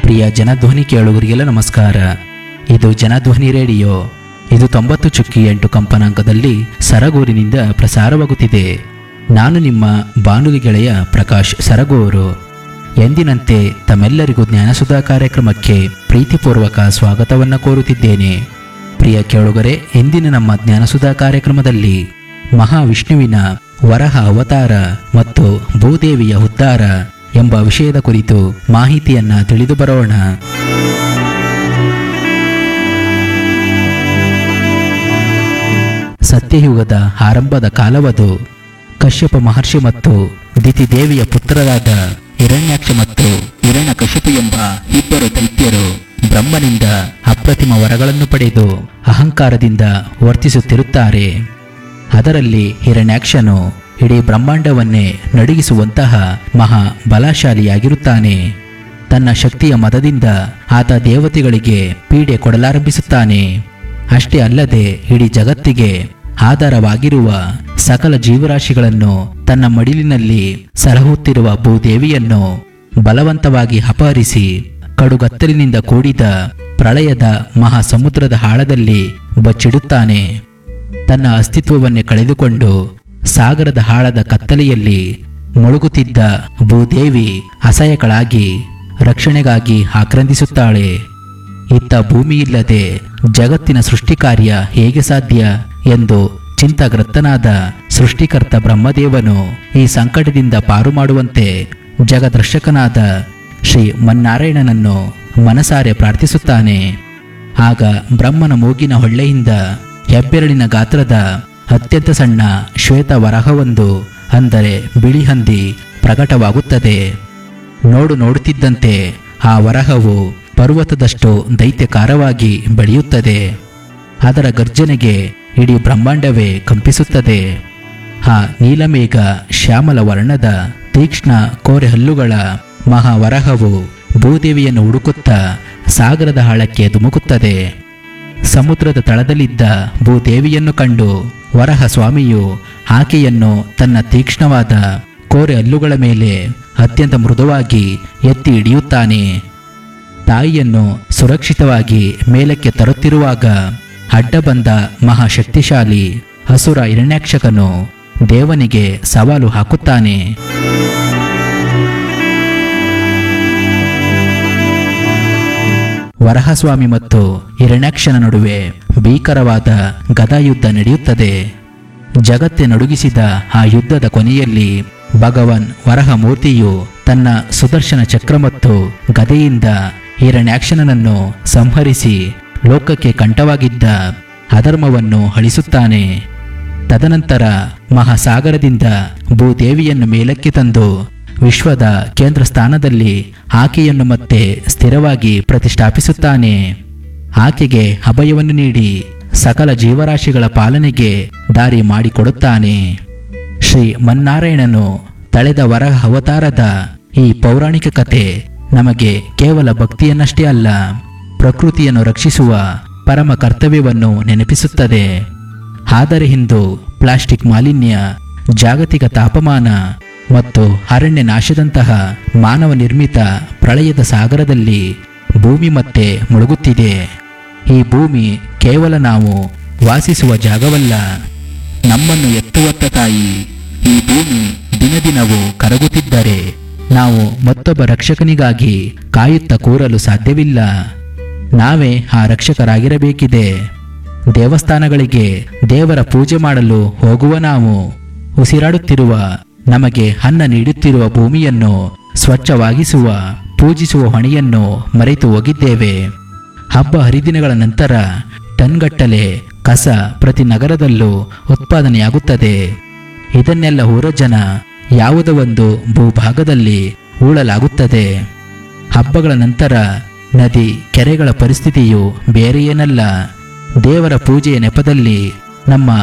ಪ್ರಿಯ ಜನಧ್ವನಿ ಕೇಳುಗರಿಗೆಲ್ಲ ನಮಸ್ಕಾರ ಇದು ಜನಧ್ವನಿ ರೇಡಿಯೋ ಇದು ತೊಂಬತ್ತು ಚುಕ್ಕಿ ಎಂಟು ಕಂಪನಾಂಕದಲ್ಲಿ ಸರಗೂರಿನಿಂದ ಪ್ರಸಾರವಾಗುತ್ತಿದೆ ನಾನು ನಿಮ್ಮ ಬಾನುಲಿ ಗೆಳೆಯ ಪ್ರಕಾಶ್ ಸರಗೂರು ಎಂದಿನಂತೆ ತಮ್ಮೆಲ್ಲರಿಗೂ ಜ್ಞಾನಸುಧಾ ಕಾರ್ಯಕ್ರಮಕ್ಕೆ ಪ್ರೀತಿಪೂರ್ವಕ ಸ್ವಾಗತವನ್ನು ಕೋರುತ್ತಿದ್ದೇನೆ ಪ್ರಿಯ ಕೇಳುಗರೆ ಇಂದಿನ ನಮ್ಮ ಜ್ಞಾನಸುಧಾ ಕಾರ್ಯಕ್ರಮದಲ್ಲಿ ಮಹಾವಿಷ್ಣುವಿನ ವರಹ ಅವತಾರ ಮತ್ತು ಭೂದೇವಿಯ ಉದ್ಧಾರ ಎಂಬ ವಿಷಯದ ಕುರಿತು ಮಾಹಿತಿಯನ್ನ ತಿಳಿದು ಬರೋಣ ಸತ್ಯಯುಗದ ಆರಂಭದ ಕಾಲವದು ಕಶ್ಯಪ ಮಹರ್ಷಿ ಮತ್ತು ದಿತಿದೇವಿಯ ಪುತ್ರರಾದ ಹಿರಣ್ಯಾಕ್ಷ ಮತ್ತು ಹಿರಣ್ಯಕಶಿಪು ಎಂಬ ಇಬ್ಬರು ದೈತ್ಯರು ಬ್ರಹ್ಮನಿಂದ ಅಪ್ರತಿಮ ವರಗಳನ್ನು ಪಡೆದು ಅಹಂಕಾರದಿಂದ ವರ್ತಿಸುತ್ತಿರುತ್ತಾರೆ ಅದರಲ್ಲಿ ಹಿರಣ್ಯಾಕ್ಷನು ಇಡೀ ಬ್ರಹ್ಮಾಂಡವನ್ನೇ ನಡುಗಿಸುವಂತಹ ಮಹಾ ಬಲಶಾಲಿಯಾಗಿರುತ್ತಾನೆ ತನ್ನ ಶಕ್ತಿಯ ಮದದಿಂದ ಆತ ದೇವತೆಗಳಿಗೆ ಪೀಡೆ ಕೊಡಲಾರಂಭಿಸುತ್ತಾನೆ ಅಷ್ಟೇ ಅಲ್ಲದೆ ಇಡೀ ಜಗತ್ತಿಗೆ ಆಧಾರವಾಗಿರುವ ಸಕಲ ಜೀವರಾಶಿಗಳನ್ನು ತನ್ನ ಮಡಿಲಿನಲ್ಲಿ ಸಲಹುತ್ತಿರುವ ಭೂದೇವಿಯನ್ನು ಬಲವಂತವಾಗಿ ಅಪಹರಿಸಿ ಕಡುಗತ್ತಲಿನಿಂದ ಕೂಡಿದ ಪ್ರಳಯದ ಮಹಾಸಮುದ್ರದ ಆಳದಲ್ಲಿ ಬಚ್ಚಿಡುತ್ತಾನೆ ತನ್ನ ಅಸ್ತಿತ್ವವನ್ನೇ ಕಳೆದುಕೊಂಡು ಸಾಗರದ ಆಳದ ಕತ್ತಲೆಯಲ್ಲಿ ಮುಳುಗುತ್ತಿದ್ದ ಭೂದೇವಿ ಅಸಹ್ಯಗಳಾಗಿ ರಕ್ಷಣೆಗಾಗಿ ಆಕ್ರಂದಿಸುತ್ತಾಳೆ ಇತ್ತ ಭೂಮಿಯಿಲ್ಲದೆ ಜಗತ್ತಿನ ಸೃಷ್ಟಿ ಕಾರ್ಯ ಹೇಗೆ ಸಾಧ್ಯ ಎಂದು ಚಿಂತಾಗ್ರಸ್ತನಾದ ಸೃಷ್ಟಿಕರ್ತ ಬ್ರಹ್ಮದೇವನು ಈ ಸಂಕಟದಿಂದ ಪಾರು ಮಾಡುವಂತೆ ಜಗದರ್ಶಕನಾದ ಶ್ರೀ ಮನ್ನಾರಾಯಣನನ್ನು ಮನಸಾರೆ ಪ್ರಾರ್ಥಿಸುತ್ತಾನೆ ಆಗ ಬ್ರಹ್ಮನ ಮೂಗಿನ ಹೊಳ್ಳೆಯಿಂದ ಹೆಬ್ಬೆರಳಿನ ಗಾತ್ರದ ಅತ್ಯಂತ ಸಣ್ಣ ಶ್ವೇತ ವರಹವೊಂದು ಅಂದರೆ ಬಿಳಿ ಹಂದಿ ಪ್ರಕಟವಾಗುತ್ತದೆ ನೋಡು ನೋಡುತ್ತಿದ್ದಂತೆ ಆ ವರಹವು ಪರ್ವತದಷ್ಟು ದೈತ್ಯಕಾರವಾಗಿ ಬೆಳೆಯುತ್ತದೆ ಅದರ ಗರ್ಜನೆಗೆ ಇಡೀ ಬ್ರಹ್ಮಾಂಡವೇ ಕಂಪಿಸುತ್ತದೆ ಆ ನೀಲಮೇಘ ಶ್ಯಾಮಲ ವರ್ಣದ ತೀಕ್ಷ್ಣ ಕೋರೆ ಹಲ್ಲುಗಳ ಮಹಾವರಹವು ಭೂದೇವಿಯನ್ನು ಹುಡುಕುತ್ತಾ ಸಾಗರದ ಆಳಕ್ಕೆ ಧುಮುಕುತ್ತದೆ ಸಮುದ್ರದ ತಳದಲ್ಲಿದ್ದ ಭೂದೇವಿಯನ್ನು ಕಂಡು ವರಹ ಸ್ವಾಮಿಯು ಆಕೆಯನ್ನು ತನ್ನ ತೀಕ್ಷ್ಣವಾದ ಕೋರೆ ಹಲ್ಲುಗಳ ಮೇಲೆ ಅತ್ಯಂತ ಮೃದುವಾಗಿ ಎತ್ತಿ ಹಿಡಿಯುತ್ತಾನೆ ತಾಯಿಯನ್ನು ಸುರಕ್ಷಿತವಾಗಿ ಮೇಲಕ್ಕೆ ತರುತ್ತಿರುವಾಗ ಅಡ್ಡ ಬಂದ ಮಹಾಶಕ್ತಿಶಾಲಿ ಹಸುರ ಹಿರಣ್ಯಾಕ್ಷಕನು ದೇವನಿಗೆ ಸವಾಲು ಹಾಕುತ್ತಾನೆ ವರಹಸ್ವಾಮಿ ಮತ್ತು ಹಿರಣ್ಯಾಕ್ಷನ ನಡುವೆ ಭೀಕರವಾದ ಗದಾಯುದ್ಧ ನಡೆಯುತ್ತದೆ ಜಗತ್ತೆ ನಡುಗಿಸಿದ ಆ ಯುದ್ಧದ ಕೊನೆಯಲ್ಲಿ ಭಗವಾನ್ ವರಹ ಮೂರ್ತಿಯು ತನ್ನ ಸುದರ್ಶನ ಚಕ್ರ ಮತ್ತು ಗದೆಯಿಂದ ಹಿರಣ್ಯಾಕ್ಷನನ್ನು ಸಂಹರಿಸಿ ಲೋಕಕ್ಕೆ ಕಂಠವಾಗಿದ್ದ ಅಧರ್ಮವನ್ನು ಅಳಿಸುತ್ತಾನೆ ತದನಂತರ ಮಹಾಸಾಗರದಿಂದ ಭೂದೇವಿಯನ್ನು ಮೇಲಕ್ಕೆ ತಂದು ವಿಶ್ವದ ಕೇಂದ್ರ ಸ್ಥಾನದಲ್ಲಿ ಆಕೆಯನ್ನು ಮತ್ತೆ ಸ್ಥಿರವಾಗಿ ಪ್ರತಿಷ್ಠಾಪಿಸುತ್ತಾನೆ ಆಕೆಗೆ ಅಭಯವನ್ನು ನೀಡಿ ಸಕಲ ಜೀವರಾಶಿಗಳ ಪಾಲನೆಗೆ ದಾರಿ ಮಾಡಿಕೊಡುತ್ತಾನೆ ಶ್ರೀ ಮನ್ನಾರಾಯಣನು ತಳೆದ ವರಹ ಅವತಾರದ ಈ ಪೌರಾಣಿಕ ಕಥೆ ನಮಗೆ ಕೇವಲ ಭಕ್ತಿಯನ್ನಷ್ಟೇ ಅಲ್ಲ ಪ್ರಕೃತಿಯನ್ನು ರಕ್ಷಿಸುವ ಪರಮ ಕರ್ತವ್ಯವನ್ನು ನೆನಪಿಸುತ್ತದೆ ಆದರೆ ಇಂದು ಪ್ಲಾಸ್ಟಿಕ್ ಮಾಲಿನ್ಯ ಜಾಗತಿಕ ತಾಪಮಾನ ಮತ್ತು ಅರಣ್ಯ ನಾಶದಂತಹ ಮಾನವ ನಿರ್ಮಿತ ಪ್ರಳಯದ ಸಾಗರದಲ್ಲಿ ಭೂಮಿ ಮತ್ತೆ ಮುಳುಗುತ್ತಿದೆ ಈ ಭೂಮಿ ಕೇವಲ ನಾವು ವಾಸಿಸುವ ಜಾಗವಲ್ಲ ನಮ್ಮನ್ನು ಎತ್ತುವತ್ತ ತಾಯಿ ಈ ಭೂಮಿ ದಿನದಿನವೂ ಕರಗುತ್ತಿದ್ದರೆ ನಾವು ಮತ್ತೊಬ್ಬ ರಕ್ಷಕನಿಗಾಗಿ ಕಾಯುತ್ತಾ ಕೂರಲು ಸಾಧ್ಯವಿಲ್ಲ ನಾವೇ ಆ ರಕ್ಷಕರಾಗಿರಬೇಕಿದೆ ದೇವಸ್ಥಾನಗಳಿಗೆ ದೇವರ ಪೂಜೆ ಮಾಡಲು ಹೋಗುವ ನಾವು ಉಸಿರಾಡುತ್ತಿರುವ ನಮಗೆ ಅನ್ನ ನೀಡುತ್ತಿರುವ ಭೂಮಿಯನ್ನು ಸ್ವಚ್ಛವಾಗಿಸುವ ಪೂಜಿಸುವ ಹೊಣೆಯನ್ನು ಮರೆತು ಹೋಗಿದ್ದೇವೆ ಹಬ್ಬ ಹರಿದಿನಗಳ ನಂತರ ಟನ್ಗಟ್ಟಲೆ ಕಸ ಪ್ರತಿ ನಗರದಲ್ಲೂ ಉತ್ಪಾದನೆಯಾಗುತ್ತದೆ ಇದನ್ನೆಲ್ಲ ಊರ ಜನ ಯಾವುದೋ ಒಂದು ಭೂಭಾಗದಲ್ಲಿ ಹೂಳಲಾಗುತ್ತದೆ ಹಬ್ಬಗಳ ನಂತರ ನದಿ ಕೆರೆಗಳ ಪರಿಸ್ಥಿತಿಯು ಬೇರೆ ಏನಲ್ಲ ದೇವರ ಪೂಜೆಯ ನೆಪದಲ್ಲಿ ನಮ್ಮ